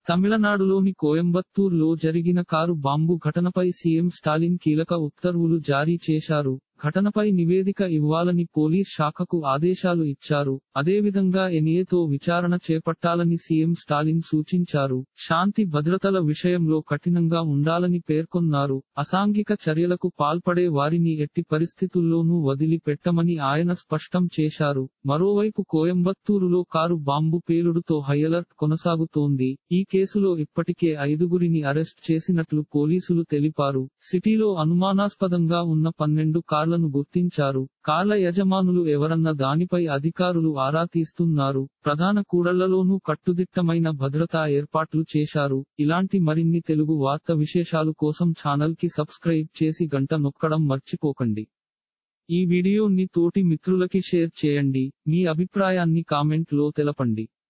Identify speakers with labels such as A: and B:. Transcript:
A: తమిళనాడులోని కోయంబత్తూర్ లో జరిగిన కారు బాంబు ఘటనపై సీఎం స్టాలిన్ కీలక ఉత్తర్వులు జారీ చేశారు ఘటనపై నివేదిక ఇవ్వాలని పోలీస్ శాఖకు ఆదేశాలు ఇచ్చారు అదేవిధంగా ఎన్ఏతో విచారణ చేపట్టాలని సీఎం స్టాలిన్ సూచించారు శాంతి భద్రతల విషయంలో కఠినంగా ఉండాలని పేర్కొన్నారు అసాంఘిక చర్యలకు పాల్పడే వారిని ఎట్టి పరిస్థితుల్లోనూ వదిలిపెట్టమని ఆయన స్పష్టం చేశారు మరోవైపు కోయంబత్తూరులో కారు బాంబు పేలుడుతో హైఅలర్ట్ కొనసాగుతోంది ఈ కేసులో ఇప్పటికే ఐదుగురిని అరెస్ట్ చేసినట్లు పోలీసులు తెలిపారు సిటీలో అనుమానాస్పదంగా ఉన్న పన్నెండు కార్లను గుర్తించారు కార్ల యజమానులు ఎవరన్న దానిపై అధికారులు ఆరా తీస్తున్నారు ప్రధాన కూడళ్లలోనూ కట్టుదిట్టమైన భద్రతా ఏర్పాట్లు చేశారు ఇలాంటి మరిన్ని తెలుగు వార్త విశేషాలు కోసం ఛానల్ కి సబ్స్క్రైబ్ చేసి గంట నొక్కడం మర్చిపోకండి ఈ వీడియోని తోటి మిత్రులకి షేర్ చేయండి మీ అభిప్రాయాన్ని కామెంట్ లో తెలపండి